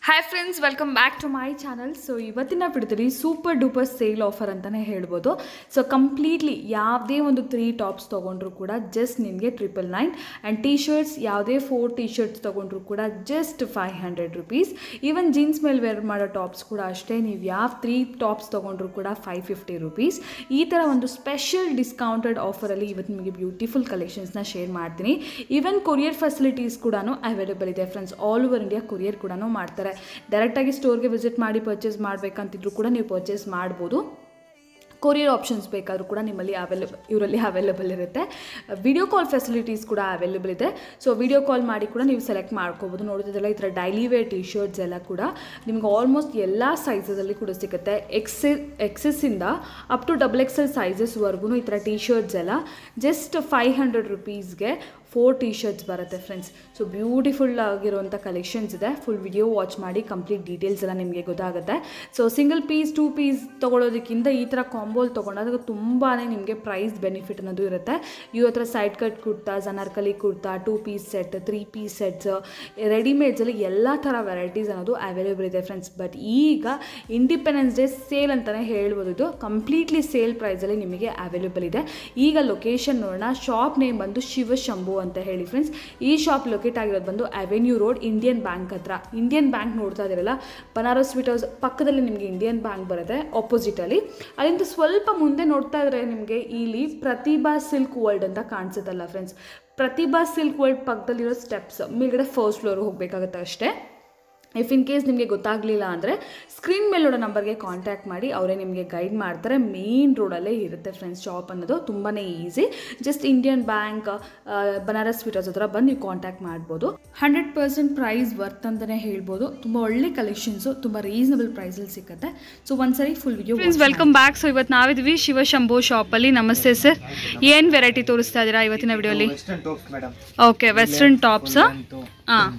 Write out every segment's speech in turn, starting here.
Hi friends welcome back to my channel so ಇವತ್ತಿನ ಬಿಡ್ತೀರಿ super duper sale offer ಅಂತಲೇ ಹೇಳ್ಬೋದು ಸೊ ಕಂಪ್ಲೀಟ್ಲಿ ಯಾವುದೇ ಒಂದು ತ್ರೀ ಟಾಪ್ಸ್ ತೊಗೊಂಡ್ರು ಕೂಡ ಜಸ್ಟ್ ನಿಮಗೆ triple nine and T shirts ಯಾವುದೇ ಫೋರ್ ಟೀ ಶರ್ಟ್ಸ್ ತೊಗೊಂಡ್ರು ಕೂಡ just five hundred rupees even jeans ಮೇಲೆ ವೇರ್ ಮಾಡೋ ಟಾಪ್ಸ್ ಕೂಡ ಅಷ್ಟೇ ನೀವು ಯಾವ ತ್ರೀ ಟಾಪ್ಸ್ ತೊಗೊಂಡ್ರು ಕೂಡ ಫೈವ್ ಫಿಫ್ಟಿ ರುಪೀಸ್ ಈ ಥರ ಒಂದು ಸ್ಪೆಷಲ್ ಡಿಸ್ಕೌಂಟೆಡ್ ಆಫರಲ್ಲಿ ಇವತ್ತು ನಿಮಗೆ ಬ್ಯೂಟಿಫುಲ್ ಕಲೆಕ್ಷನ್ಸ್ನ ಶೇರ್ ಮಾಡ್ತೀನಿ ಈವನ್ ಕೊರಿಯರ್ ಫೆಸಿಲಿಟೀಸ್ ಕೂಡ ಅವೈಲೇಬಲ್ ಇದೆ friends all over India courier ಕೂಡ ಮಾಡ್ತಾರೆ ಡೈರೆಕ್ಟಾಗಿ ಸ್ಟೋರ್ಗೆ ವಿಸಿಟ್ ಮಾಡಿ ಪರ್ಚೇಸ್ ಮಾಡಬೇಕಂತಿದ್ರು ಕೂಡ ನೀವು ಪರ್ಚೇಸ್ ಮಾಡ್ಬೋದು ಕೊರಿಯರ್ ಆಪ್ಷನ್ಸ್ ಬೇಕಾದರೂ ಕೂಡ ನಿಮ್ಮಲ್ಲಿ ಅವೈಲೇಬಲ್ ಇವರಲ್ಲಿ ಅವೈಲೇಬಲ್ ಇರುತ್ತೆ ವಿಡಿಯೋ ಕಾಲ್ ಫೆಸಿಲಿಟೀಸ್ ಕೂಡ ಅವೈಲೇಬಲ್ ಇದೆ ಸೊ ವಿಡಿಯೋ ಕಾಲ್ ಮಾಡಿ ಕೂಡ ನೀವು ಸೆಲೆಕ್ಟ್ ಮಾಡ್ಕೋಬೋದು ನೋಡೋದಿಲ್ಲ ಈ ಥರ ಡೈಲಿ ವೇರ್ ಟಿ ಶರ್ಟ್ಸ್ ಎಲ್ಲ ಕೂಡ ನಿಮ್ಗೆ ಆಲ್ಮೋಸ್ಟ್ ಎಲ್ಲ ಸೈಜಸಲ್ಲಿ ಕೂಡ ಸಿಗುತ್ತೆ ಎಕ್ಸೆ ಎಕ್ಸೆಸ್ಸಿಂದ ಅಪ್ ಟು ಡಬಲ್ ಎಕ್ಸೆಲ್ ಸೈಜಸ್ವರೆಗೂ ಈ ಥರ ಟಿ ಶರ್ಟ್ಸ್ ಎಲ್ಲ ಜಸ್ಟ್ ಫೈವ್ ಹಂಡ್ರೆಡ್ ರುಪೀಸ್ಗೆ ಫೋರ್ ಟಿ ಶರ್ಟ್ಸ್ ಬರುತ್ತೆ ಫ್ರೆಂಡ್ಸ್ ಸೊ ಬ್ಯೂಟಿಫುಲ್ ಆಗಿರುವಂಥ ಕಲೆಕ್ಷನ್ಸ್ ಇದೆ ಫುಲ್ ವಿಡಿಯೋ ವಾಚ್ ಮಾಡಿ ಕಂಪ್ಲೀಟ್ ಡೀಟೇಲ್ಸ್ ಎಲ್ಲ ನಿಮಗೆ ಗೊತ್ತಾಗುತ್ತೆ so single piece two piece ತೊಗೊಳೋದಕ್ಕಿಂತ ಈ ಥರ ಕಾಂಬೋಲ್ ತೊಗೊಂಡಾಗ ತುಂಬಾ ನಿಮಗೆ ಪ್ರೈಸ್ ಬೆನಿಫಿಟ್ ಅನ್ನೋದು ಇರುತ್ತೆ ಇವ್ ಹತ್ರ ಸೈಡ್ ಕಟ್ ಕುರ್ತಾ ಜನಾರ್ಕಲಿ kurta two piece set three piece sets ರೆಡಿಮೇಡ್ಸಲ್ಲಿ ಎಲ್ಲ ಥರ ವೆರೈಟೀಸ್ ಅನ್ನೋದು ಅವೈಲೇಬಲ್ ಇದೆ ಫ್ರೆಂಡ್ಸ್ ಬಟ್ ಈಗ ಇಂಡಿಪೆಂಡೆನ್ಸ್ ಡೇ ಸೇಲ್ ಅಂತಲೇ ಹೇಳ್ಬೋದು ಇದು ಕಂಪ್ಲೀಟ್ಲಿ ಸೇಲ್ ಪ್ರೈಸಲ್ಲಿ ನಿಮಗೆ ಅವೈಲೇಬಲ್ ಇದೆ ಈಗ ಲೊಕೇಶನ್ ನೋಡೋಣ ಶಾಪ್ ನೇಮ್ ಬಂದು ಶಿವಶಂಭು ಅಂತ ಹೇಳಿ ಫ್ರೆಂಡ್ಸ್ ಈ ಶಾಪ್ ಲೊಕೇಟ್ ಆಗಿರೋದು ಬಂದು ಅವೆನ್ಯೂ ರೋಡ್ ಇಂಡಿಯನ್ ಬ್ಯಾಂಕ್ ಹತ್ರ ಇಂಡಿಯನ್ ಬ್ಯಾಂಕ್ ನೋಡ್ತಾ ಇದ್ದೀರಲ್ಲ ಬನಾರಸ್ ಸ್ವೀಟ್ ಹೌಸ್ ಪಕ್ಕದಲ್ಲಿ ನಿಮಗೆ ಇಂಡಿಯನ್ ಬ್ಯಾಂಕ್ ಬರುತ್ತೆ ಆಪೋಸಿಟಲ್ಲಿ ಅಲ್ಲಿಂದ ಸ್ವಲ್ಪ ಮುಂದೆ ನೋಡ್ತಾ ಇದ್ರೆ ನಿಮಗೆ ಇಲ್ಲಿ ಪ್ರತಿಭಾ ಸಿಲ್ಕ್ ವರ್ಲ್ಡ್ ಅಂತ ಕಾಣಿಸುತ್ತಲ್ಲ ಫ್ರೆಂಡ್ಸ್ ಪ್ರತಿಭಾ ಸಿಲ್ಕ್ ವರ್ಲ್ಡ್ ಪಕ್ಕದಲ್ಲಿರೋ ಸ್ಟೆಪ್ಸ್ ಮೇಲ್ಗಡೆ ಫಸ್ಟ್ ಫ್ಲೋರ್ ಹೋಗಬೇಕಾಗುತ್ತೆ ಅಷ್ಟೇ ಇಫ್ ಇನ್ ಕೇಸ್ ನಿಮಗೆ ಗೊತ್ತಾಗಲಿಲ್ಲ ಅಂದರೆ ಸ್ಕ್ರೀನ್ ಮೇಲೆ ನೋಡೋ ನಂಬರ್ಗೆ ಕಾಂಟ್ಯಾಕ್ಟ್ ಮಾಡಿ ಅವರೇ ನಿಮಗೆ ಗೈಡ್ ಮಾಡ್ತಾರೆ ಮೇನ್ ರೋಡಲ್ಲೇ ಇರುತ್ತೆ ಫ್ರೆಂಡ್ಸ್ ಶಾಪ್ ಅನ್ನೋದು ತುಂಬಾ easy just Indian bank Banaras sweet ಹತ್ರ ಬಂದು ನೀವು ಕಾಂಟ್ಯಾಕ್ಟ್ ಮಾಡ್ಬೋದು ಹಂಡ್ರೆಡ್ ಪರ್ಸೆಂಟ್ ಪ್ರೈಸ್ ವರ್ತ್ ಅಂತಲೇ ಹೇಳ್ಬೋದು ತುಂಬ ಒಳ್ಳೆ ಕಲೆಕ್ಷನ್ಸು ತುಂಬ ರೀಸನಬಲ್ ಪ್ರೈಸಲ್ಲಿ ಸಿಗುತ್ತೆ ಸೊ ಒಂದ್ಸರಿ full video friends welcome back so ಇವತ್ತು ನಾವಿದ್ವಿ ಶಿವಶಂಭು ಶಾಪಲ್ಲಿ ನಮಸ್ತೆ ಸರ್ ಏನು ವೆರೈಟಿ ತೋರಿಸ್ತಾ ಇದ್ದೀರಾ ಇವತ್ತಿನ ವಿಡಿಯೋಲಿ western tops madam okay western tops ಹಾಂ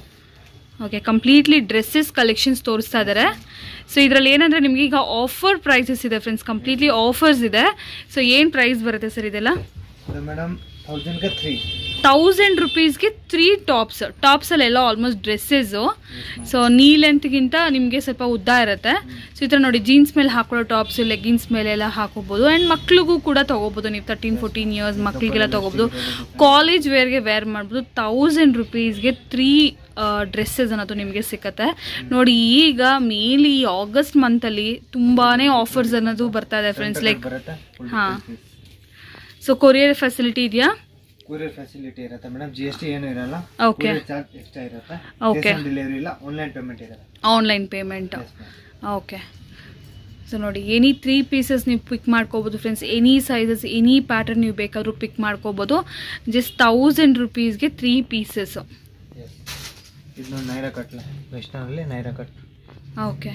ಓಕೆ ಕಂಪ್ಲೀಟ್ಲಿ ಡ್ರೆಸ್ಸಸ್ ಕಲೆಕ್ಷನ್ಸ್ ತೋರಿಸ್ತಾ ಇದ್ದಾರೆ ಸೊ ಇದರಲ್ಲಿ ಏನಂದರೆ ನಿಮಗೆ ಈಗ ಆಫರ್ ಪ್ರೈಸಸ್ ಇದೆ ಫ್ರೆಂಡ್ಸ್ ಕಂಪ್ಲೀಟ್ಲಿ ಆಫರ್ಸ್ ಇದೆ ಸೊ ಏನು ಪ್ರೈಸ್ ಬರುತ್ತೆ ಸರ್ ಇದೆಲ್ಲ ಮೇಡಮ್ ಥೌಸಂಡ್ಗೆ ತ್ರೀ ತೌಸಂಡ್ ರುಪೀಸ್ಗೆ ತ್ರೀ ಟಾಪ್ಸ್ ಟಾಪ್ಸಲ್ಲೆಲ್ಲ ಆಲ್ಮೋಸ್ಟ್ ಡ್ರೆಸ್ಸಸ್ಸು ಸೊ ನೀ ಲೆಂತ್ಗಿಂತ ನಿಮಗೆ ಸ್ವಲ್ಪ ಉದ್ದ ಇರುತ್ತೆ ಸೊ ಈ ಥರ ನೋಡಿ ಜೀನ್ಸ್ ಮೇಲೆ ಹಾಕೊಳ್ಳೋ ಟಾಪ್ಸ್ ಲೆಗ್ಗಿನ್ಸ್ ಮೇಲೆಲ್ಲ ಹಾಕೋಬೋದು ಆ್ಯಂಡ್ ಮಕ್ಳಿಗೂ ಕೂಡ ತೊಗೋಬೋದು ನೀವು ತರ್ಟೀನ್ ಫೋರ್ಟೀನ್ ಇಯರ್ಸ್ ಮಕ್ಕಳಿಗೆಲ್ಲ ತೊಗೋಬೋದು ಕಾಲೇಜ್ ವೇರ್ಗೆ ವೇರ್ ಮಾಡ್ಬೋದು ತೌಸಂಡ್ ರುಪೀಸ್ಗೆ ತ್ರೀ ಡ್ರೆಸ್ಸಸ್ ಅನ್ನೋದು ನಿಮಗೆ ಸಿಕ್ಕತ್ತೆ ನೋಡಿ ಈಗ ಮೇಲಿ ಈ ಆಗಸ್ಟ್ ಮಂತಲ್ಲಿ ತುಂಬಾ ಆಫರ್ಸ್ ಅನ್ನೋದು ಬರ್ತಾ ಇದೆ ಫ್ರೆಂಡ್ಸ್ ಲೈಕ್ ಬರುತ್ತೆ ಹಾಂ ಸೊ ಕೊರಿಯರ್ ಫೆಸಿಲಿಟಿ ಇದೆಯಾ ಕೂರಿಯರ್ ಫೆಸಿಲಿಟಿ ಇರುತ್ತೆ ಮೇಡಮ್ ಜಿ ಎಸ್ ಟಿ ಏನು ಇರಲ್ಲ ಓಕೆ ಚಾರ್ಜ್ ಎಕ್ಸ್ಟ್ರಾ ಇರುತ್ತೆ Okay. ಡೆಲಿವರಿ ಇಲ್ಲ ಆನ್ಲೈನ್ ಪೇಮೆಂಟ್ ಇರುತ್ತೆ online payment Yes, ma'am. Okay so ನೋಡಿ ಎನಿ ತ್ರೀ ಪೀಸಸ್ ನೀವು ಪಿಕ್ ಮಾಡ್ಕೋಬೋದು friends any sizes any pattern ನೀವು ಬೇಕಾದ್ರೂ ಪಿಕ್ ಮಾಡ್ಕೋಬೋದು ಜಸ್ಟ್ ತೌಸಂಡ್ ರುಪೀಸ್ಗೆ ತ್ರೀ ಪೀಸಸ್ Yes. ಇದು ನೋಡಿ ನೈರಾ ಕಟ್ಲ ವೆಸ್ಟರ್ನಲ್ಲಿ ನೈರಾ ಕಟ್ ಓಕೆ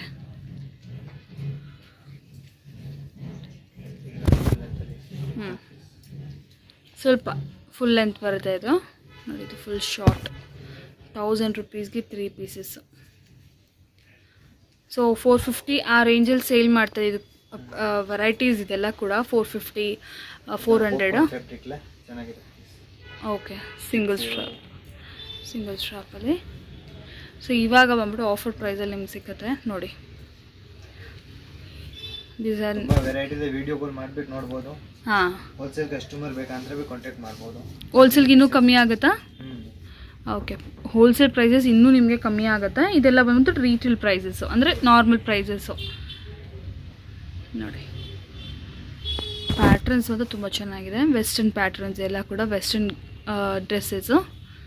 ಹ್ಞೂ ಸ್ವಲ್ಪ ಫುಲ್ ಲೆಂತ್ ಬರುತ್ತೆ ಇದು ನೋಡಿ ಇದು ಫುಲ್ ಶಾರ್ಟ್ ತೌಸಂಡ್ ರುಪೀಸ್ಗೆ three pieces so four fifty ಆ ರೇಂಜಲ್ಲಿ ಸೇಲ್ ಮಾಡ್ತಾರೆ ಇದು ವೆರೈಟೀಸ್ ಇದೆಲ್ಲ ಕೂಡ ಫೋರ್ ಫಿಫ್ಟಿ ಫೋರ್ ಹಂಡ್ರೆಡ್ ಫ್ಯಾಬ್ರಿಕ್ಲೆ ಚೆನ್ನಾಗಿದೆ ಓಕೆ ಸಿಂಗಲ್ ಸ್ಟ್ರಾಪ್ ಸಿಂಗಲ್ ಸ್ಟ್ರಾಪಲ್ಲಿ ಸೊ ಇವಾಗ ಬಂದ್ಬಿಟ್ಟು ಆಫರ್ ಪ್ರೈಸಲ್ಲಿ ನಿಮ್ಗೆ ಸಿಗುತ್ತೆ ನೋಡಿ ಡಿಸೈನ್ ತುಂಬ ವೆರೈಟಿ ಇದೆ ವಿಡಿಯೋ ಕಾಲ್ ಮಾಡ್ಬಿಟ್ಟು ನೋಡ್ಬೋದು ಹಾಂ ಹೋಲ್ಸೇಲ್ ಕಸ್ಟಮರ್ ಬೇಕಂದ್ರೆ ಬಿ ಕಾಂಟ್ಯಾಕ್ಟ್ ಮಾಡ್ಬೋದು ಹೋಲ್ಸೇಲ್ಗೆ ಇನ್ನೂ ಕಮ್ಮಿ ಆಗುತ್ತಾ ಹ್ಞೂ ಓಕೆ ಹೋಲ್ಸೇಲ್ ಪ್ರೈಸಸ್ ಇನ್ನೂ ನಿಮಗೆ ಕಮ್ಮಿ ಆಗುತ್ತೆ ಇದೆಲ್ಲ ಬಂದ್ಬಿಟ್ಟು ರೀಟೇಲ್ ಪ್ರೈಸಸ್ಸು ಅಂದರೆ ನಾರ್ಮಲ್ ಪ್ರೈಸಸ್ಸು ನೋಡಿ ಪ್ಯಾಟ್ರನ್ಸ್ ಅಂತ ತುಂಬ ಚೆನ್ನಾಗಿದೆ ವೆಸ್ಟರ್ನ್ ಪ್ಯಾಟ್ರನ್ಸ್ ಎಲ್ಲ ಕೂಡ ವೆಸ್ಟರ್ನ್ ಡ್ರೆಸ್ಸಸ್ಸು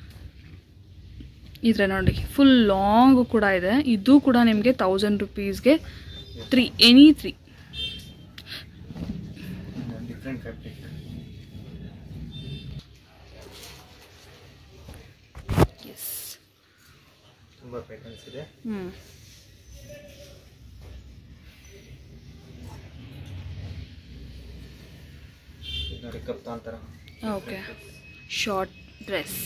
ಇದ್ರೆ ನೋಡಿ ಫುಲ್ ಲಾಂಗು ಕೂಡ ಇದೆ ಇದು ಕೂಡ ನಿಮಗೆ ತೌಸಂಡ್ ರುಪೀಸ್ಗೆ three any three different fabrics ತುಂಬ ಪ್ಯಾಟರ್ನ್ಸ್ ಇದೆ ಹ್ಞೂ ಇದು ನೋಡಿ ಕಪ್ತಾನ್ ಥರ ಓಕೆ ಶಾರ್ಟ್ ಡ್ರೆಸ್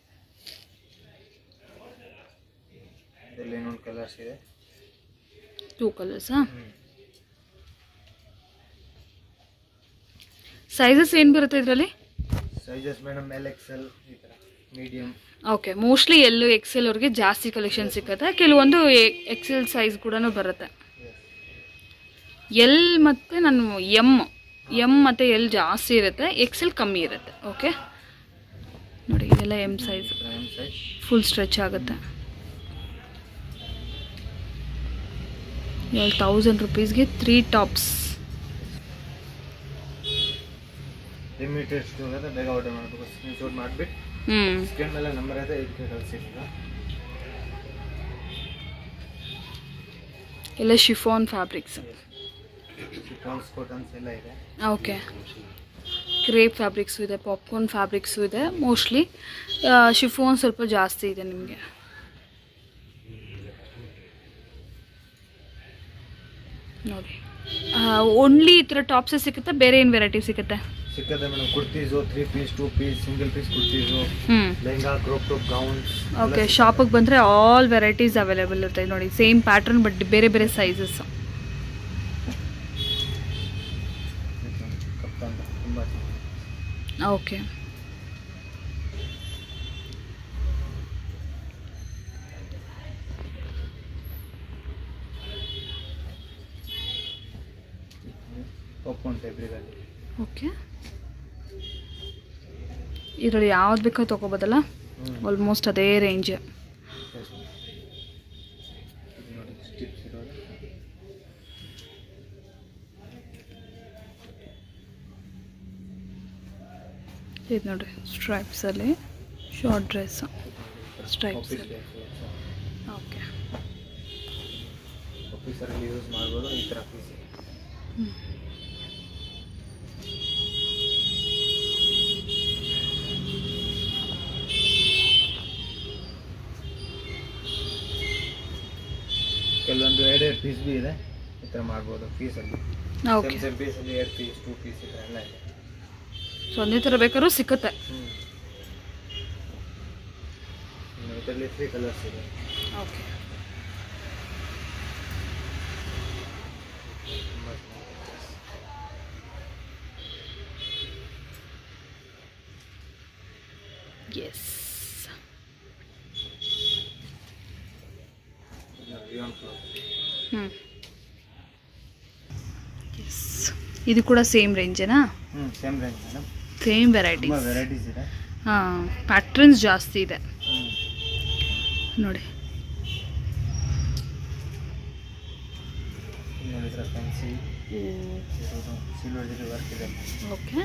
ಇದರಲ್ಲಿ ಇನ್ನೊಂದು ಕಲರ್ಸ್ ಇದೆ ಟೂ ಕಲರ್ಸಾ ಸೈಜಸ್ ಏನು ಬರುತ್ತೆ ಇದರಲ್ಲಿ ಸೈಜಸ್ ಮೇಡಮ್ ಎಲ್ ಎಕ್ಸೆಲ್ ಈ ಥರ medium okay mostly L XL ಅವ್ರಿಗೆ ಜಾಸ್ತಿ ಕಲೆಕ್ಷನ್ ಸಿಗುತ್ತೆ ಕೆಲವೊಂದು ಎಕ್ಸೆಲ್ ಸೈಜ್ ಕೂಡ ಬರುತ್ತೆ ಎಲ್ ಮತ್ತು ನಾನು ಎಮ್ ಎಮ್ ಮತ್ತು ಎಲ್ ಜಾಸ್ತಿ ಇರುತ್ತೆ ಎಕ್ಸೆಲ್ ಕಮ್ಮಿ ಇರುತ್ತೆ ಓಕೆ ನೋಡಿ ಇದೆಲ್ಲ M size M size full stretch ಆಗುತ್ತೆ ಏಳು ತೌಸಂಡ್ ರುಪೀಸ್ಗೆ ತ್ರೀ ಟಾಪ್ಸ್ ಲಿಮಿಟೆಡ್ ಸ್ಟೋರ್ ಇದೆ ಬೇಗ ಆರ್ಡರ್ ಮಾಡಬೇಕು ಸ್ಕ್ರೀನ್ ಶಾಟ್ ಮಾಡಿಬಿಟ್ಟು ಹ್ಞೂ ಸ್ಕ್ರೀನ್ ಮೇಲೆ ನಂಬರ್ ಇದೆ ಇದಕ್ಕೆ ಕಳಿಸಿರ್ತೀರ ಎಲ್ಲ ಶಿಫಾನ್ ಫ್ಯಾಬ್ರಿಕ್ಸ್ ಶಿಫಾನ್ಸ್ ಕಾಟನ್ಸ್ ಎಲ್ಲ ಇದೆ ಓಕೆ ಕ್ರೇಪ್ ಫ್ಯಾಬ್ರಿಕ್ಸು ಇದೆ ಪಾಪ್ಕಾರ್ನ್ ಫ್ಯಾಬ್ರಿಕ್ಸು ಇದೆ ಮೋಸ್ಟ್ಲಿ ಶಿಫೋನ್ ಸ್ವಲ್ಪ ಜಾಸ್ತಿ ಇದೆ ನಿಮಗೆ ನೋಡಿ ಓನ್ಲಿ ಈ ಥರ ಟಾಪ್ಸೇ ಸಿಗುತ್ತೆ ಬೇರೆ ಏನು ವೆರೈಟಿ ಸಿಗುತ್ತೆ ಸಿಕ್ಕತ್ತೆ madam kurtis three piece two piece single piece kurtis ಹ್ಞೂ lehenga crop top gowns okay ಶಾಪಿಗೆ ಬಂದರೆ ಆಲ್ ವೆರೈಟೀಸ್ ಅವೈಲೇಬಲ್ ಇರುತ್ತೆ ನೋಡಿ ಸೇಮ್ ಪ್ಯಾಟರ್ನ್ ಬಟ್ ಬೇರೆ ಬೇರೆ ಸೈಜಸ್ ಕಪ್ಪಂತ ತುಂಬ ಓಕೆ ಪಾಪ್ಕಾರ್ನ್ ಫ್ಯಾಬ್ರಿಕಲ್ಲಿ ಓಕೆ ಇದರಲ್ಲಿ ಯಾವ್ದು ಬೇಕೋ ತೊಗೋಬೋದಲ್ಲ ಆಲ್ಮೋಸ್ಟ್ ಅದೇ ರೇಂಜ್ ನೋಡಿ ಸ್ಟಿಪ್ಸ್ ಇರೋದು ಇದು ನೋಡಿ ಸ್ಟ್ರೈಪ್ಸಲ್ಲಿ ಶಾರ್ಟ್ ಡ್ರೆಸ್ ಸ್ಟ್ರೈಪ್ಸ್ ಆಫೀಸ್ಗೆ ಓಕೆ ಆಫೀಸರಲ್ಲಿ ಯೂಸ್ ಮಾಡ್ಬೋದು ಈ ಥರ ಪೀಸ್ ಕೆಲವೊಂದು ಎರಡೆರಡು ಪೀಸ್ ಬಿ ಇದೆ ಈ ಥರ ಮಾಡ್ಬೋದು ಪೀಸಲ್ಲಿ ಓಕೆ ಸೇಮ್ ಸೇಮ್ ಪೀಸಲ್ಲಿ ಎರಡು ಪೀಸ್ ಟೂ ಪೀಸ್ ಈ ಥರ ಎಲ್ಲ ಇದೆ ಸೊ ಒಂದೇ ಥರ ಬೇಕಾದ್ರೂ ಸಿಕ್ಕುತ್ತೆ ಹ್ಞೂ ಇದರಲ್ಲಿ ತ್ರೀ ಕಲರ್ಸ್ ಇದೆ ಓಕೆ ತುಂಬ ಚೆನ್ನಾಗಿದೆ ಎಸ್ ರಿಯಾನ್ ಕ್ಲಾತ್ ಹ್ಞೂ ಎಸ್ ಇದು ಕೂಡ ಸೇಮ್ ರೇಂಜೇನಾ ಹ್ಞೂ ಸೇಮ್ ರೇಂಜ್ ಮೇಡಮ್ ಸೇಮ್ ತುಂಬ ವೆರೈಟೀಸ್ ವೆರೈಟೀಸ್ ಇದೆ ಹಾಂ ಪ್ಯಾಟ್ರನ್ಸ್ ಜಾಸ್ತಿ ಇದೆ ಹ್ಞೂ ನೋಡಿ ನೋಡಿದ್ರೆ ಫ್ಯಾನ್ಸಿ ಇರೋದು ಸಿಲ್ವರ್ ಜೊತೆ ವರ್ಕ್ ಇದೆ ಓಕೆ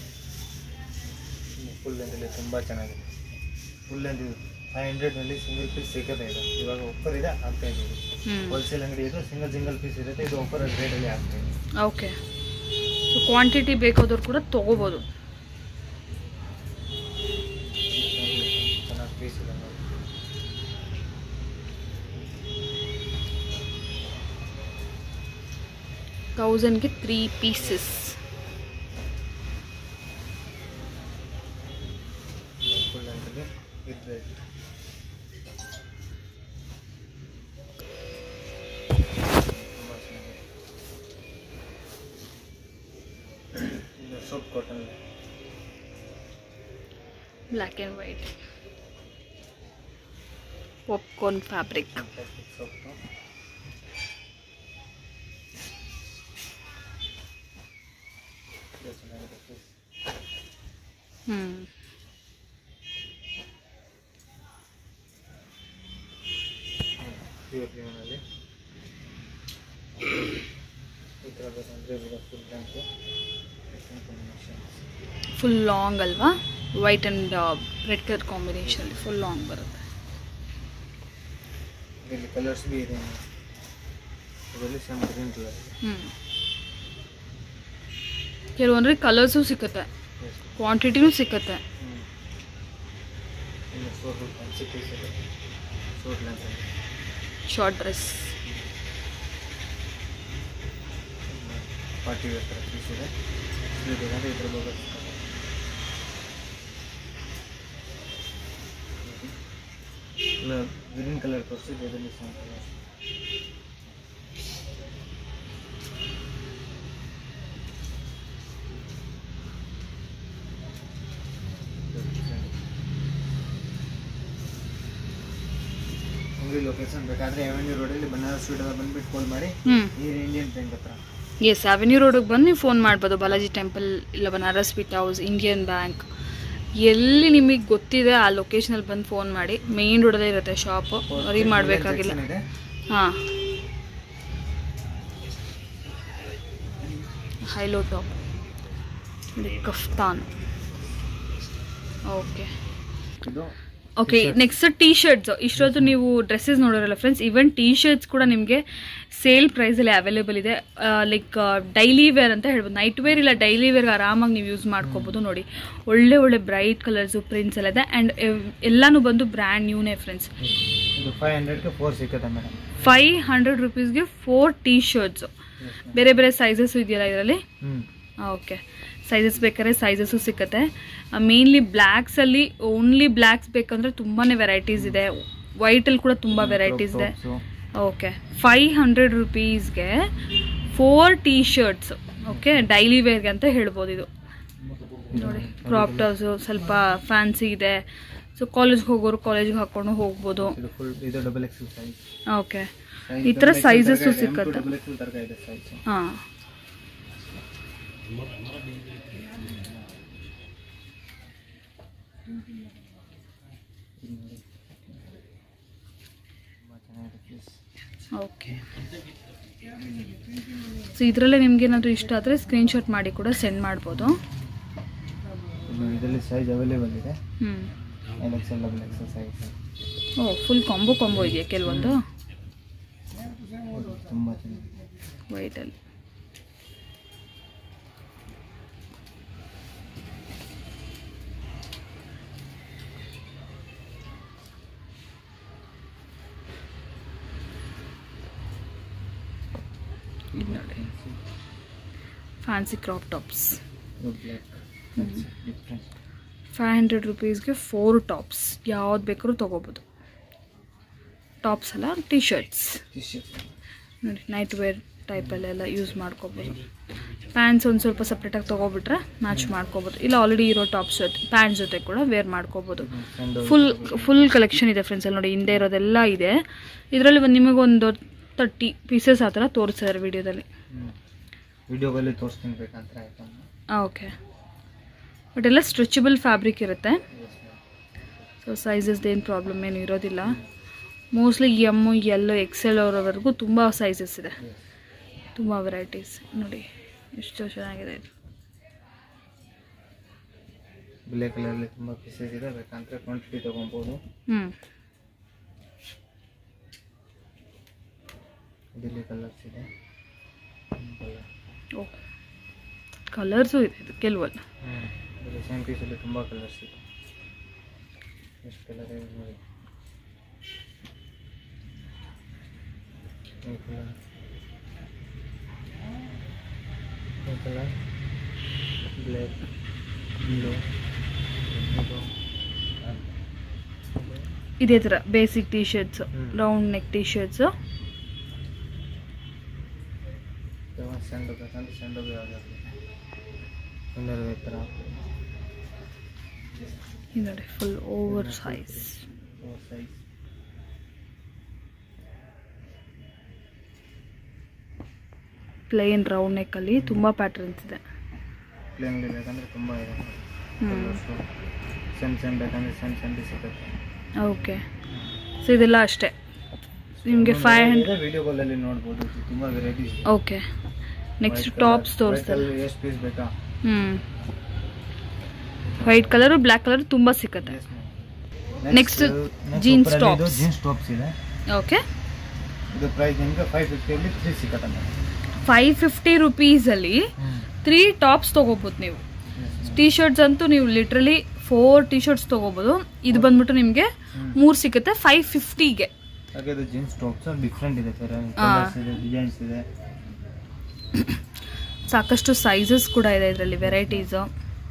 ಫುಲ್ ಲೆಂತಲ್ಲಿ ತುಂಬ ಚೆನ್ನಾಗಿದೆ ಫುಲ್ ಲೆಂತ್ ಇದು ಫೈವ್ ಹಂಡ್ರೆಡ್ನಲ್ಲಿ ಸಿಂಗಲ್ ಪೀಸ್ ಸಿಗೋದೇ ಇದೆ ಇವಾಗ ಆಫರ್ ಇದೆ ಆಗ್ತಾ ಇದ್ದೀವಿ ಹ್ಞೂ ಹೋಲ್ಸೇಲ್ ಅಂಗಡಿ ಇದು ಸಿಂಗಲ್ ಸಿಂಗಲ್ ಪೀಸ್ ಇರುತ್ತೆ ಇದು ಆಫರ್ ರೇಟಲ್ಲಿ ಆಗ್ತಾ ಇದೆ ಓಕೆ ಸೊ ಕ್ವಾಂಟಿಟಿ ಬೇಕಾದವ್ರು ಕೂಡ ತೊಗೋಬೋದು ಚೆನ್ನಾಗಿ ಪೀಸ್ ಇದೆ ನೋಡಿ ತೌಸಂಡ್ಗೆ ತ್ರೀ ಪೀಸಸ್ ಫುಲ್ ಲೆಂತಲ್ಲಿ ಇದು ತುಂಬ ಚೆನ್ನಾಗಿದೆ ಇದು soft cotton black and white popcorn fabric soft ಚೆನ್ನಾಗಿದೆ ಪೀಸ್ ಹ್ಞೂ ಪ್ಯೂರ್ ಪ್ಯೂನಲ್ಲಿ ಈ ಥರ ಬೇಕಂದರೆ ಈಗ ಫುಲ್ ಬ್ಯಾಂಕು ಕಾಂಬಿನೇಷನ್ಸ್ ಫುಲ್ ಲಾಂಗ್ ಅಲ್ವಾ white and red colour combination full long ಬರುತ್ತೆ ಇದರಲ್ಲಿ ಕಲರ್ಸ್ ಬಿ ಇದೆ ಇದರಲ್ಲಿ ಸೇಮ್ ಗ್ರೀನ್ ಕಲರ್ ಇದೆ ಹ್ಞೂ ಕೆಲವೊಂದ್ರೆ ಕಲರ್ಸು ಸಿಕ್ಕತ್ತೆ ಎಸ್ ಕ್ವಾಂಟಿಟಿನೂ ಸಿಕ್ಕತ್ತೆ ಹ್ಞೂ ಇನ್ನು ಸೋಟ್ ಫ್ಯಾನ್ಸಿ ಪೀಸ್ ಇದೆ ಸೋಟ್ ಲೆನ್ಸ್ ಇದೆ ಶಾರ್ಟ್ ಡ್ರೆಸ್ ಪಾರ್ಟಿ ವೇರ್ ಥರ ಪೀಸ್ ಇದೆ ಇದು ಬೇಕಂದರೆ ಇದ್ರ ಬಗ್ಗೆ ಇಲ್ಲ ಗ್ರೀನ್ ಕಲರ್ ತೋರಿಸಿದ್ದು ಇದರಲ್ಲಿ ಸೇಮ್ ಕಲರ್ ಲೊಕೇಶನ್ ಬೇಕಾದ್ರೆ ಎವೆನ್ಯೂ ರೋಡಲ್ಲಿ ಬನಾರಸ್ ಸ್ವೀಟ್ ಬಂದ್ಬಿಟ್ಟು ಕಾಲ್ ಮಾಡಿ ಹ್ಞೂ ಈ ಇಂಡಿಯನ್ ಬ್ಯಾಂಕ್ ಹತ್ರ ಎಸ್ ಅವೆನ್ಯೂ ರೋಡಿಗೆ ಬಂದು ನೀವು ಫೋನ್ ಮಾಡ್ಬೋದು ಬಾಲಾಜಿ ಟೆಂಪಲ್ ಇಲ್ಲ Banaras sweet house Indian bank ಎಲ್ಲಿ ನಿಮಗೆ ಗೊತ್ತಿದೆ ಆ ಲೊಕೇಶನಲ್ಲಿ ಬಂದು ಫೋನ್ ಮಾಡಿ ಮೇಯ್ನ್ ರೋಡಲ್ಲೇ ಇರುತ್ತೆ ಶಾಪು ವರಿ ಮಾಡಬೇಕಾಗಿಲ್ಲ ಇದೆ ಹಾಂ ಹೈಲೋ ಟಾಪ್ ಕಫ್ತಾನ್ ಓಕೆ ಇದು ಓಕೆ ನೆಕ್ಸ್ಟ್ ಟೀ ಶರ್ಟ್ಸ್ ಇಷ್ಟೊತ್ತು ನೀವು ಡ್ರೆಸ್ಸಸ್ ನೋಡೋರಲ್ಲ ಫ್ರೆಂಡ್ಸ್ ಈವನ್ ಟೀ ಶರ್ಟ್ಸ್ ಕೂಡ ನಿಮಗೆ ಸೇಲ್ ಪ್ರೈಸಲ್ಲಿ ಅವೈಲೇಬಲ್ ಇದೆ ಲೈಕ್ ಡೈಲಿ ವೇರ್ ಅಂತ ಹೇಳ್ಬೋದು ನೈಟ್ ವೇರ್ ಇಲ್ಲ ಡೈಲಿ ವೇರ್ಗೆ ಆರಾಮಾಗಿ ನೀವು ಯೂಸ್ ಮಾಡ್ಕೋಬೋದು ನೋಡಿ ಒಳ್ಳೆ ಒಳ್ಳೆ ಬ್ರೈಟ್ ಕಲರ್ಸು ಪ್ರಿಂಟ್ಸ್ ಎಲ್ಲ ಇದೆ ಆ್ಯಂಡ್ ಎಲ್ಲನೂ ಬಂದು ಬ್ರ್ಯಾಂಡ್ ನ್ಯೂನೇ ಫ್ರೆಂಡ್ಸ್ ಇದು ಫೈವ್ ಹಂಡ್ರೆಡ್ಗೆ ಫೋರ್ ಸಿಕ್ಕತ್ತೆ ಮೇಡಮ್ ಫೈವ್ ಹಂಡ್ರೆಡ್ ರುಪೀಸ್ಗೆ ಫೋರ್ ಟೀ ಶರ್ಟ್ಸು ಬೇರೆ ಬೇರೆ ಸೈಜಸ್ಸು ಇದೆಯಲ್ಲ ಇದರಲ್ಲಿ ಹ್ಞೂ ಓಕೆ ಸೈಜಸ್ ಬೇಕಾದ್ರೆ ಸೈಜಸ್ಸು ಸಿಕ್ಕತ್ತೆ ಮೇನ್ಲಿ ಬ್ಲ್ಯಾಕ್ಸಲ್ಲಿ ಓನ್ಲಿ ಬ್ಲ್ಯಾಕ್ಸ್ ಬೇಕಂದ್ರೆ ತುಂಬಾ ವೆರೈಟೀಸ್ ಇದೆ ವೈಟಲ್ಲಿ ಕೂಡ ತುಂಬ ವೆರೈಟೀಸ್ ಇದೆ ಓಕೆ ಫೈವ್ ಹಂಡ್ರೆಡ್ ರುಪೀಸ್ಗೆ four T shirts okay daily ವೇರ್ಗೆ ಅಂತ ಹೇಳ್ಬೋದು ಇದು ನೋಡಿ ಕ್ರಾಪ್ ಟಾಪ್ಸು ಸ್ವಲ್ಪ ಫ್ಯಾನ್ಸಿ ಇದೆ ಸೊ ಕಾಲೇಜ್ಗೆ ಹೋಗೋರು ಕಾಲೇಜ್ಗೆ ಹಾಕೊಂಡು ಹೋಗ್ಬೋದು ಇದು ಫುಲ್ ಇದು ಡಬಲ್ ಎಕ್ಸೆಲ್ ಸೈಜ್ ಓಕೆ ಈ ಥರ ಸೈಜಸ್ಸು ಸಿಕ್ಕತ್ತೆ ಡಬಲ್ ಎಕ್ಸೆಲ್ ತರಕ ಇದೆ ಸೈಜ್ ಹಾಂ ತುಂಬ ಚೆನ್ನಾಗಿದೆ ಪೀಸ್ ಓಕೆ ಸೊ ಇದರಲ್ಲೇ ನಿಮ್ಗೆ ಏನಾದರೂ ಇಷ್ಟ ಆದರೆ ಸ್ಕ್ರೀನ್ಶಾಟ್ ಮಾಡಿ ಕೂಡ ಸೆಂಡ್ ಮಾಡ್ಬೋದು ಇದು ಇದರಲ್ಲಿ ಸೈಜ್ ಅವೈಲೇಬಲ್ ಇದೆ ಹ್ಞೂ L XL double XL size ಓ ಫುಲ್ ಕಾಂಬೋ ಕಾಂಬೋ ಇದೆಯಾ ಕೆಲವೊಂದು ತುಂಬ ಚೆನ್ನಾಗಿದೆ ವೈಟಲ್ಲಿ ಇದು ನೋಡಿ ಫ್ಯಾನ್ಸಿ ಕ್ರಾಪ್ ಟಾಪ್ಸ್ ಇದು ಬ್ಲ್ಯಾಕ್ ಡಿಫ್ರೆಂಟ್ ಫೈವ್ ಹಂಡ್ರೆಡ್ ರುಪೀಸ್ಗೆ ಫೋರ್ ಟಾಪ್ಸ್ ಯಾವ್ದು ಬೇಕಾದ್ರೂ ತೊಗೋಬೋದು ಟಾಪ್ಸ್ ಅಲ್ಲ ಟಿ ಶರ್ಟ್ಸ್ ಟಿ ಶರ್ಟ್ ನೋಡಿ ನೈಟ್ ವೇರ್ ಟೈಪಲ್ಲೆಲ್ಲ ಯೂಸ್ ಮಾಡ್ಕೋಬೋದು ಪ್ಯಾಂಟ್ಸ್ ಒಂದು ಸ್ವಲ್ಪ ಸಪ್ರೇಟಾಗಿ ತೊಗೊಬಿಟ್ರೆ ಮ್ಯಾಚ್ ಮಾಡ್ಕೋಬೋದು ಇಲ್ಲ ಆಲ್ರೆಡಿ ಇರೋ ಟಾಪ್ಸ್ ಜೊತೆ ಪ್ಯಾಂಟ್ಸ್ ಜೊತೆ ಕೂಡ ವೇರ್ ಮಾಡ್ಕೋಬೋದು ಫುಲ್ ಫುಲ್ ಕಲೆಕ್ಷನ್ ಇದೆ ಫ್ರೆಂಡ್ಸ್ ಅಲ್ಲಿ ನೋಡಿ ಹಿಂದೆ ಇರೋದೆಲ್ಲ ಇದೆ ಇದರಲ್ಲಿ ಒಂದು ನಿಮಗೊಂದು ತರ್ಟಿ ಪೀಸಸ್ ಆ ಥರ ತೋರಿಸ್ತಾರೆ ವಿಡಿಯೋದಲ್ಲಿ ವಿಡಿಯೋದಲ್ಲಿ ತೋರಿಸ್ತೀನಿ ಬೇಕಂತ ಆಯ್ತು ಓಕೆ ಬಟ್ ಎಲ್ಲ ಸ್ಟ್ರೆಚಬಲ್ ಫ್ಯಾಬ್ರಿಕ್ ಇರುತ್ತೆ ಸೊ ಸೈಜಸ್ದೇನು ಪ್ರಾಬ್ಲಮ್ ಏನು ಇರೋದಿಲ್ಲ ಮೋಸ್ಟ್ಲಿ ಎಮ್ಮು ಎಲ್ಲು ಎಕ್ಸೆಲ್ ಅವರವರೆಗೂ ತುಂಬ ಸೈಜಸ್ ಇದೆ ತುಂಬ ವೆರೈಟೀಸ್ ನೋಡಿ ಎಷ್ಟು ಚೆನ್ನಾಗಿದೆ ಇದು ಬ್ಲ್ಯಾಕ್ ಕಲರಲ್ಲಿ ತುಂಬ ಪೀಸಸ್ ಇದೆ ಬೇಕಂದ್ರೆ ಕ್ವಾಂಟಿಟಿ ತೊಗೊಬೋದು ಹ್ಞೂ ಇದರಲ್ಲಿ ಕಲರ್ಸ್ ಇದೆ ಕಲರ್ ಓ ಕಲರ್ಸು ಇದೆ ಇದು ಕೆಲವೊಂದು ಹ್ಞೂ ಇದರಲ್ಲಿ ಸೇಮ್ ಪೀಸಲ್ಲಿ ತುಂಬ ಕಲರ್ಸ್ ಇದೆ ಎಷ್ಟು ಕಲರ್ ಇದೆ ನೋಡಿ ಈ ಕಲರ್ ಈ ಕಲರ್ ಬ್ಲ್ಯಾಕ್ ಬ್ಲೂ ಇದೇ ಥರ basic T shirts hmm. Round neck T shirts sando ಬೇಕಂದ್ರೆ ಸ್ಯಾಂಡೋ ಯಾವ್ದಾದ್ರು ಇನ್ನರ್ ಈ ಥರ ಇದು ನೋಡಿ full over size size plain round ನೆಕ್ಕಲ್ಲಿ ತುಂಬ ಪ್ಯಾಟರ್ನ್ಸ್ ಇದೆ ಪ್ಲೇನ್ಲಿ ಬೇಕಂದ್ರೆ ತುಂಬ ಇದೆ ಹ್ಞೂ ಸೆಮ್ ಸೆಮ್ ಬೇಕಂದ್ರೆ ಸೆಮ್ ಸೆಮ್ಲಿ ಸಿಗುತ್ತೆ ಓಕೆ ಸೊ ಇದೆಲ್ಲ ಅಷ್ಟೇ ನಿಮಗೆ ಫೈವ್ ಹಂಡ್ರೆಡ್ ವಿಡಿಯೋ ಕಾಲಲ್ಲಿ ನೋಡ್ಬೋದು ತುಂಬ ವೆರೈಟೀಸ್ ಓಕೆ ನೆಕ್ಸ್ಟ್ ಟಾಪ್ಸ್ ತೋರಿಸ್ತಾರೆ ಎಷ್ಟು ಪೀಸ್ ಬೇಕಾ ಹ್ಞೂ ವೈಟ್ ಕಲರು ಬ್ಲ್ಯಾಕ್ ಕಲರ್ ತುಂಬ ಸಿಕ್ಕತ್ತೆ Next, jeans tops. Jeans tops ಇದೆ ಓಕೆ ಇದು ಪ್ರೈಸ್ ನಿಮಗೆ ಫೈವ್ ಫಿಫ್ಟಿಯಲ್ಲಿ ತ್ರೀ ಸಿಕ್ಕತ್ತೆ ಮೇಡಮ್ ಫೈವ್ ಫಿಫ್ಟಿ ರುಪೀಸಲ್ಲಿ ತ್ರೀ ಟಾಪ್ಸ್ ತೊಗೋಬೋದು ನೀವು ಟೀ ಶರ್ಟ್ಸ್ ಅಂತೂ ನೀವು ಲಿಟ್ರಲಿ ಫೋರ್ ಟೀ ಶರ್ಟ್ಸ್ ತೊಗೋಬೋದು ಇದು ಬಂದ್ಬಿಟ್ಟು ನಿಮಗೆ ಮೂರು ಸಿಗುತ್ತೆ ಫೈವ್ ಫಿಫ್ಟಿಗೆ ಹಾಗೆ ಇದು ಜೀನ್ಸ್ ಟಾಪ್ಸ್ ಡಿಫ್ರೆಂಟ್ ಇದೆ ಸರ್ ಹಾ. ಕಲರ್ಸ್ ಇದೆ ಡಿಸೈನ್ಸ್ ಇದೆ ಸಾಕಷ್ಟು ಸೈಜಸ್ ಕೂಡ ಇದೆ ಇದರಲ್ಲಿ ವೆರೈಟೀಸು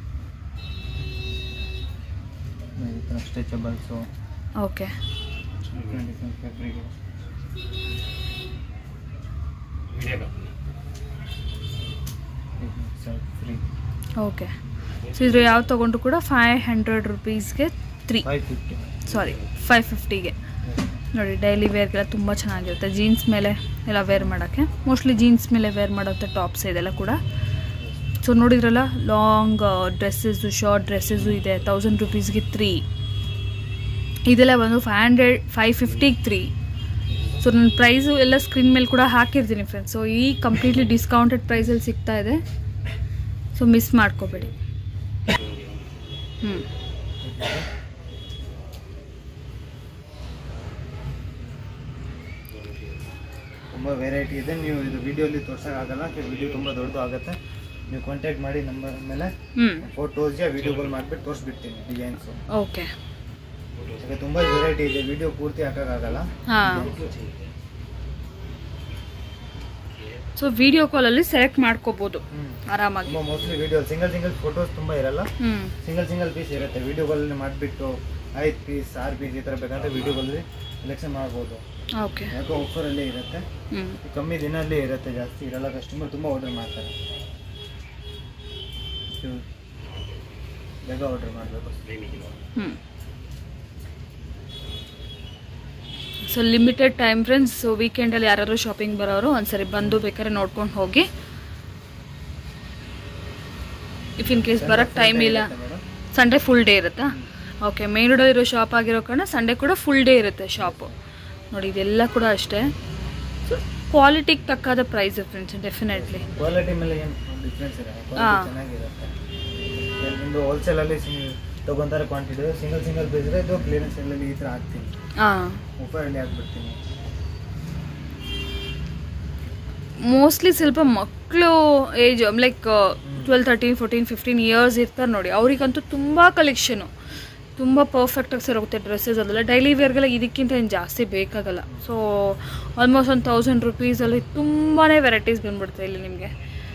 ಈ ಥರ stretchables okay different different fabric free okay so ಇದ್ರ ಯಾವ್ದು ತೊಗೊಂಡ್ರು ಕೂಡ ಫೈವ್ ಹಂಡ್ರೆಡ್ ರುಪೀಸ್ಗೆ three five fifty sorry five ಫಿಫ್ಟಿಗೆ ನೋಡಿ ಡೈಲಿ ವೇರ್ಗೆಲ್ಲ ತುಂಬ ಚೆನ್ನಾಗಿರುತ್ತೆ ಜೀನ್ಸ್ ಮೇಲೆ ಎಲ್ಲ ವೇರ್ ಮಾಡೋಕ್ಕೆ ಮೋಸ್ಟ್ಲಿ ಜೀನ್ಸ್ ಮೇಲೆ ವೇರ್ ಮಾಡೋಂಥ ಟಾಪ್ಸ್ ಇದೆಲ್ಲ ಕೂಡ ಸೊ ನೋಡಿದ್ರಲ್ಲ ಲಾಂಗ್ ಡ್ರೆಸ್ಸಸ್ಸು ಶಾರ್ಟ್ ಡ್ರೆಸ್ಸಸ್ಸು ಇದೆ ತೌಸಂಡ್ ರುಪೀಸ್ಗೆ ತ್ರೀ ಇದೆಲ್ಲ ಬಂದು ಫೈವ್ ಹಂಡ್ರೆಡ್ ಫೈವ್ ಫಿಫ್ಟಿಗೆ ತ್ರೀ ಸೊ ನನ್ನ ಪ್ರೈಸು ಎಲ್ಲ ಸ್ಕ್ರೀನ್ ಮೇಲೆ ಕೂಡ ಹಾಕಿರ್ತೀನಿ ಫ್ರೆಂಡ್ಸ್ ಸೊ ಈ ಕಂಪ್ಲೀಟ್ಲಿ ಡಿಸ್ಕೌಂಟೆಡ್ ಪ್ರೈಸಲ್ಲಿ ಸಿಗ್ತಾ ಇದೆ ಸೊ ಮಿಸ್ ಮಾಡ್ಕೋಬೇಡಿ ಹ್ಞೂ ತುಂಬ ವೆರೈಟಿ ಇದೆ ನೀವು ಇದು ವಿಡಿಯೋಲಿ ತೋರ್ಸೋಕ್ಕಾಗಲ್ಲ ವಿಡಿಯೋ ತುಂಬ ದೊಡ್ಡದು ಆಗುತ್ತೆ ನೀವು ಕಾಂಟ್ಯಾಕ್ಟ್ ಮಾಡಿ ನಂಬರ್ ಮೇಲೆ ಹ್ಞೂ ಫೋಟೋಸ್ಗೆ ವಿಡಿಯೋ ಕಾಲ್ ಮಾಡಿಬಿಟ್ಟು ತೋರಿಸ್ಬಿಡ್ತೀನಿ ಡಿಸೈನ್ಸು ಓಕೆ ಈಗ ತುಂಬ ವೆರೈಟಿ ಇದೆ ವಿಡಿಯೋ ಪೂರ್ತಿ ಹಾಕೋಕ್ಕಾಗಲ್ಲ ಹಾಂ ಸೊ ವಿಡಿಯೋ ಕಾಲಲ್ಲಿ ಸೆಲೆಕ್ಟ್ ಮಾಡ್ಕೋಬೋದು ಹ್ಞೂ ಆರಾಮಾಗಿ ತುಂಬ mostly video single single photos ತುಂಬ ಇರಲ್ಲ ಹ್ಞೂ ಸಿಂಗಲ್ ಸಿಂಗಲ್ ಪೀಸ್ ಇರುತ್ತೆ ವಿಡಿಯೋ ಕಾಲಲ್ಲಿ ಮಾಡಿಬಿಟ್ಟು ಐದು ಪೀಸ್ ಆರು ಪೀಸ್ ಈ ಥರ ಬೇಕಂದ್ರೆ ವಿಡಿಯೋ ಕಾಲಲ್ಲಿ ಸೆಲೆಕ್ಷನ್ ಮಾಡ್ಬೋದು ಓಕೆ ಯಾಕೋ ಆಫರಲ್ಲೇ ಇರುತ್ತೆ ಹ್ಞೂ ಕಮ್ಮಿ ದಿನಲ್ಲೇ ಇರುತ್ತೆ ಜಾಸ್ತಿ ಇರಲ್ಲ ಕಸ್ಟಮರ್ ತುಂಬ ಆರ್ಡರ್ ಮಾಡ್ತಾರೆ ಇದು ಬೇಗ ಆರ್ಡರ್ ಮಾಡಬೇಕು ಹ್ಞೂ so limited time friends so ವೀಕೆಂಡಲ್ಲಿ ಯಾರಾದ್ರು ಶಾಪಿಂಗ್ ಬರೋರು ಒಂದ್ಸರಿ ಬಂದು ಬೇಕಾದ್ರೆ ನೋಡ್ಕೊಂಡು ಹೋಗಿ ಇಫ್ ಇನ್ ಕೇಸ್ ಬರೋಕ್ಕೆ ಟೈಮ್ ಇಲ್ಲ ಸಂಡೇ ಫುಲ್ ಡೇ ಇರುತ್ತಾ ಓಕೆ ಮೇನ್ ರೋಡಲ್ಲಿ ಇರೋ ಶಾಪ್ ಆಗಿರೋ ಕಾರಣ ಸಂಡೇ ಕೂಡ ಫುಲ್ ಡೇ ಇರುತ್ತೆ ಶಾಪು ನೋಡಿ ಇದೆಲ್ಲ ಕೂಡ ಅಷ್ಟೇ ಸೊ ಕ್ವಾಲಿಟಿಗೆ ತಕ್ಕಾದ ಪ್ರೈಸ್ ಫ್ರೆಂಡ್ಸ್ ಡೆಫಿನೆಟ್ಲಿ ಕ್ವಾಲಿಟಿ ಮೇಲೆ ಏನು ಡಿಫ್ರೆನ್ಸ್ ಇದೆ ಹಾ. ಕ್ವಾಲಿಟಿ ಚೆನ್ನಾಗಿರುತ್ತೆ ನಿಮ್ಮದು ಹೋಲ್ಸೇಲಲ್ಲಿ ತೊಗೊಂತಾರೆ ಕ್ವಾಂಟಿಟಿ ಸಿಂಗಲ್ ಸಿಂಗಲ್ ಪೀಸ್ ಇದೆ ಇದು ಕ್ಲಿಯರೆನ್ಸ್ ಅಲ್ಲಿ ಈ ಥರ ಹಾಕ್ತೀನಿ ಹಾಂ ಆಫರಲ್ಲಿ ಹಾಕ್ಬಿಡ್ತೀನಿ ಮೋಸ್ಟ್ಲಿ ಸ್ವಲ್ಪ ಮಕ್ಕಳು age like twelve thirteen fourteen fifteen years ಇರ್ತಾರೆ ನೋಡಿ ಅವರಿಗಂತೂ ತುಂಬ ಕಲೆಕ್ಷನು ತುಂಬ ಪರ್ಫೆಕ್ಟಾಗಿ ಸರೋಗುತ್ತೆ ಡ್ರೆಸ್ಸಸ್ ಅದೆಲ್ಲ ಡೈಲಿ ವೇರ್ಗೆಲ್ಲ ಇದಕ್ಕಿಂತ ಏನು ಜಾಸ್ತಿ ಬೇಕಾಗಲ್ಲ ಸೊ ಆಲ್ಮೋಸ್ಟ್ ಒಂದು ತೌಸಂಡ್ ರುಪೀಸಲ್ಲಿ ತುಂಬಾ ವೆರೈಟೀಸ್ ಬಂದ್ಬಿಡುತ್ತೆ ಇಲ್ಲಿ ನಿಮಗೆ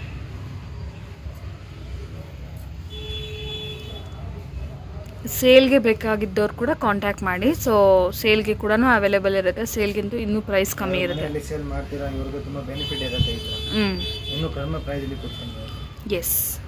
ಸೇಲ್ಗೆ ಬೇಕಾಗಿದ್ದವ್ರು ಕೂಡ ಕಾಂಟ್ಯಾಕ್ಟ್ ಮಾಡಿ ಸೊ ಸೇಲ್ಗೆ ಕೂಡ ಅವೈಲೇಬಲ್ ಇರುತ್ತೆ ಸೇಲ್ಗಿಂತೂ ಇನ್ನೂ ಪ್ರೈಸ್ ಕಮ್ಮಿ ಇರುತ್ತೆ ಮನೆಯಲ್ಲಿ ಸೇಲ್ ಮಾಡ್ತೀರಾ ಇವ್ರಿಗೆ ತುಂಬ ಬೆನಿಫಿಟ್ ಇರುತ್ತೆ ಈ ಥರ ಹ್ಞೂ ಇನ್ನೂ ಕಡಿಮೆ ಪ್ರೈಸಲ್ಲಿ ಕೊಡ್ತೀನಿ ಎಸ್